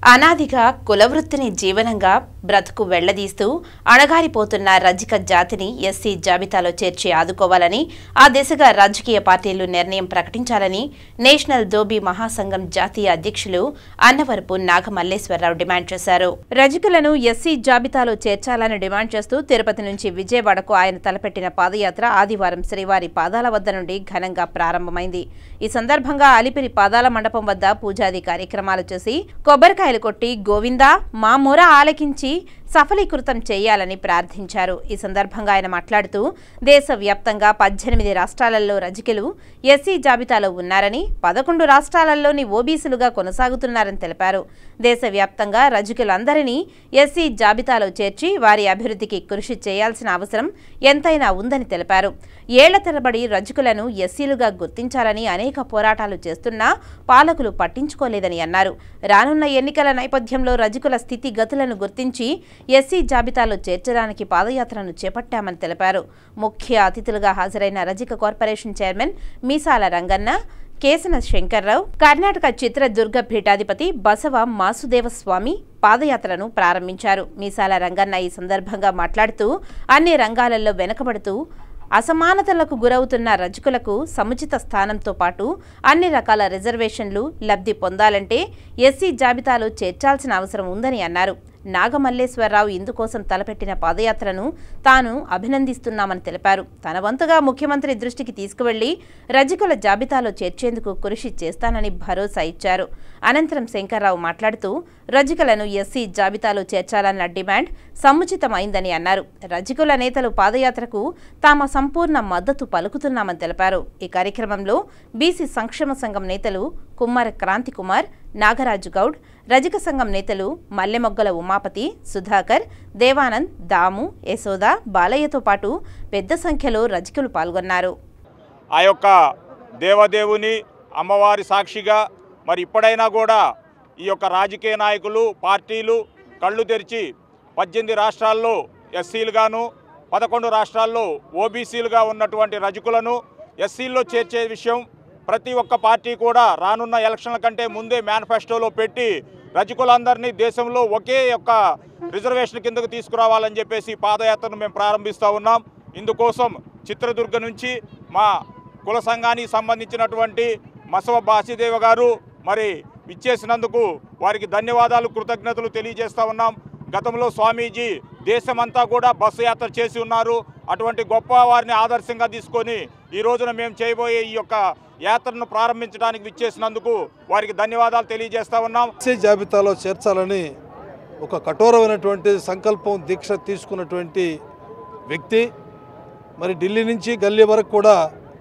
అనాదిగా కులవృత్తిని జీవనంగా బ్రతుకు వెళ్లదీస్తూ అణగారిపోతున్న రజిక జాతిని ఎస్సీ జాబితాలో చేర్చి ఆదుకోవాలని ఆ దిశగా రాజకీయ పార్టీలు నిర్ణయం ప్రకటించాలని నేషనల్ దోబీ మహాసంఘం జాతీయ అధ్యక్షులు అన్నవరపు నాగమల్లేశ్వరరావు డిమాండ్ చేశారు రజకులను ఎస్సీ జాబితాలో చేర్చాలని డిమాండ్ చేస్తూ తిరుపతి నుంచి విజయవాడకు ఆయన తలపెట్టిన పాదయాత్ర ఆదివారం శ్రీవారి పాదాల వద్ద నుండి ఘనంగా ప్రారంభమైంది ఈ సందర్భంగా అలిపిరి పాదాల మండపం వద్ద పూజాది కార్యక్రమాలు చేసి కొబ్బరికాయలు కొట్టి గోవిందా మా మొర ఆలకించి సఫలీకృతం చేయాలని ప్రార్థించారు ఈ సందర్భంగా ఆయన మాట్లాడుతూ దేశవ్యాప్తంగా పద్దెనిమిది రాష్ట్రాలలో రజకులు ఎస్సీ జాబితాలో ఉన్నారని పదకొండు రాష్ట్రాలలోని ఓబీసీలుగా కొనసాగుతున్నారని తెలిపారు దేశవ్యాప్తంగా రజకులందరినీ ఎస్సీ జాబితాలో చేర్చి వారి అభివృద్ధికి కృషి చేయాల్సిన అవసరం ఎంతైనా ఉందని తెలిపారు ఏళ్ల తరబడి రజకులను ఎస్సీలుగా గుర్తించాలని అనేక పోరాటాలు చేస్తున్నా పాలకులు పట్టించుకోలేదని అన్నారు రానున్న ఎన్నికల నేపథ్యంలో రజకుల స్థితిగతులను గుర్తించి ఎస్సీ జాబితాలో చేర్చడానికి పాదయాత్రను చేపట్టామని తెలిపారు ముఖ్య అతిథులుగా హాజరైన రజక కార్పొరేషన్ చైర్మన్ మీసాల రంగన్న కేసన శంకర్రావు కర్ణాటక చిత్రదుర్గ పీఠాధిపతి బసవ మాసుదేవ స్వామి పాదయాత్రను ప్రారంభించారు మీసాల రంగన్న ఈ సందర్భంగా మాట్లాడుతూ అన్ని రంగాలలో వెనుకబడుతూ అసమానతలకు గురవుతున్న రజకులకు సముచిత స్థానంతో పాటు అన్ని రకాల రిజర్వేషన్లు లబ్ధి పొందాలంటే ఎస్సీ జాబితాలో చేర్చాల్సిన అవసరం ఉందని అన్నారు నాగమల్లేశ్వరరావు ఇందుకోసం తలపెట్టిన పాదయాత్రను తాను అభినందిస్తున్నామని తెలిపారు తన వంతుగా ముఖ్యమంత్రి దృష్టికి తీసుకువెళ్లి రజకుల జాబితాలో చేర్చేందుకు కృషి చేస్తానని భరోసా ఇచ్చారు అనంతరం శంకర్రావు మాట్లాడుతూ రజకులను ఎస్సీ జాబితాలో చేర్చాలన్న డిమాండ్ సముచితమైందని అన్నారు రజకుల నేతలు పాదయాత్రకు తామ సంపూర్ణ మద్దతు పలుకుతున్నామని తెలిపారు ఈ కార్యక్రమంలో బీసీ సంక్షేమ సంఘం నేతలు కుమ్మర క్రాంతి కుమార్ నాగరాజు గౌడ్ రజక సంఘం నేతలు మల్లెమొగ్గల ఉమాపతి సుధాకర్ దేవానంద్ దాము యశోద బాలయ్యతో పాటు పెద్ద సంఖ్యలో రజకులు పాల్గొన్నారు ఆ యొక్క దేవదేవుని అమ్మవారి సాక్షిగా మరి ఇప్పుడైనా కూడా ఈ యొక్క రాజకీయ నాయకులు పార్టీలు కళ్ళు తెరిచి పద్దెనిమిది రాష్ట్రాల్లో ఎస్సీలుగాను పదకొండు రాష్ట్రాల్లో ఓబీసీలుగా ఉన్నటువంటి రజకులను ఎస్సీల్లో చేర్చే విషయం ప్రతి ఒక్క పార్టీ కూడా రానున్న ఎలక్షన్ల కంటే ముందే మేనిఫెస్టోలో పెట్టి రజకులందరినీ దేశంలో ఒకే యొక్క రిజర్వేషన్ కిందకు తీసుకురావాలని చెప్పేసి పాదయాత్రను మేము ప్రారంభిస్తూ ఉన్నాం ఇందుకోసం చిత్రదుర్గ నుంచి మా కుల సంఘానికి సంబంధించినటువంటి మసవ బాసిదేవ గారు మరి ఇచ్చేసినందుకు వారికి ధన్యవాదాలు కృతజ్ఞతలు తెలియజేస్తా ఉన్నాం గతంలో స్వామీజీ దేశమంతా కూడా బస్సు యాత్ర చేసి ఉన్నారు అటువంటి గొప్ప వారిని ఆదర్శంగా తీసుకొని ఈ రోజున మేము చేయబోయే ఈ యొక్క యాత్రను ప్రారంభించడానికి విచ్చేసినందుకు వారికి ధన్యవాదాలు తెలియజేస్తా ఉన్నాం ఎస్సీ జాబితాలో చేర్చాలని ఒక కఠోరమైనటువంటి సంకల్పం దీక్ష తీసుకున్నటువంటి వ్యక్తి మరి ఢిల్లీ నుంచి గల్లీ వరకు కూడా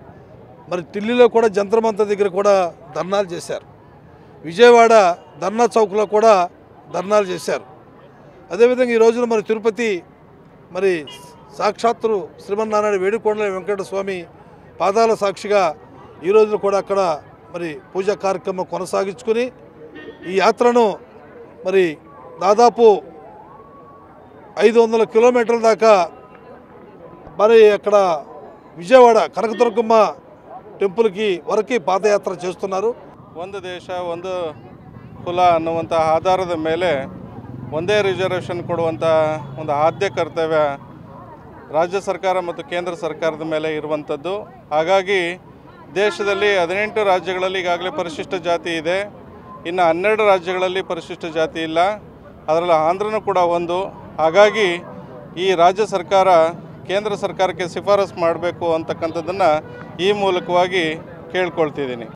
మరి ఢిల్లీలో కూడా జంతర్ మంతర్ దగ్గర కూడా ధర్నాలు చేశారు విజయవాడ ధర్నా చౌక్లో కూడా ధర్నాలు చేశారు అదేవిధంగా ఈ రోజున మరి తిరుపతి మరి సాక్షాత్తు శ్రీమన్నారాయణ వేడుకొండల వెంకట స్వామి పాదాల సాక్షిగా ఈ రోజున కూడా అక్కడ మరి పూజా కార్యక్రమం కొనసాగించుకుని ఈ యాత్రను మరి దాదాపు ఐదు వందల కిలోమీటర్ల దాకా మరి అక్కడ విజయవాడ కనకదుర్గమ్మ టెంపుల్కి ವರಕ್ಕೆ ಪಾದಯಾತ್ರೆ చేస్తున్నారు ಒಂದು ದೇಶ ಒಂದು ಕುಲ ಅನ್ನುವಂಥ ಆಧಾರದ ಮೇಲೆ ಒಂದೇ ರಿಸರ್ವೇಷನ್ ಕೊಡುವಂಥ ಒಂದು ಆದ್ಯ ಕರ್ತವ್ಯ ರಾಜ್ಯ ಸರ್ಕಾರ ಮತ್ತು ಕೇಂದ್ರ ಸರ್ಕಾರದ ಮೇಲೆ ಇರುವಂಥದ್ದು ಹಾಗಾಗಿ ದೇಶದಲ್ಲಿ ಹದಿನೆಂಟು ರಾಜ್ಯಗಳಲ್ಲಿ ಈಗಾಗಲೇ ಪರಿಶಿಷ್ಟ ಜಾತಿ ಇದೆ ಇನ್ನು ಹನ್ನೆರಡು ರಾಜ್ಯಗಳಲ್ಲಿ ಪರಿಶಿಷ್ಟ ಜಾತಿ ಇಲ್ಲ ಅದರಲ್ಲಿ ಆಂಧ್ರನೂ ಕೂಡ ಒಂದು ಹಾಗಾಗಿ ಈ ರಾಜ್ಯ ಸರ್ಕಾರ ಕೇಂದ್ರ ಸರ್ಕಾರಕ್ಕೆ ಶಿಫಾರಸು ಮಾಡಬೇಕು ಅಂತಕ್ಕಂಥದ್ದನ್ನು ಈ ಮೂಲಕವಾಗಿ ಕೇಳ್ಕೊಳ್ತಿದ್ದೀನಿ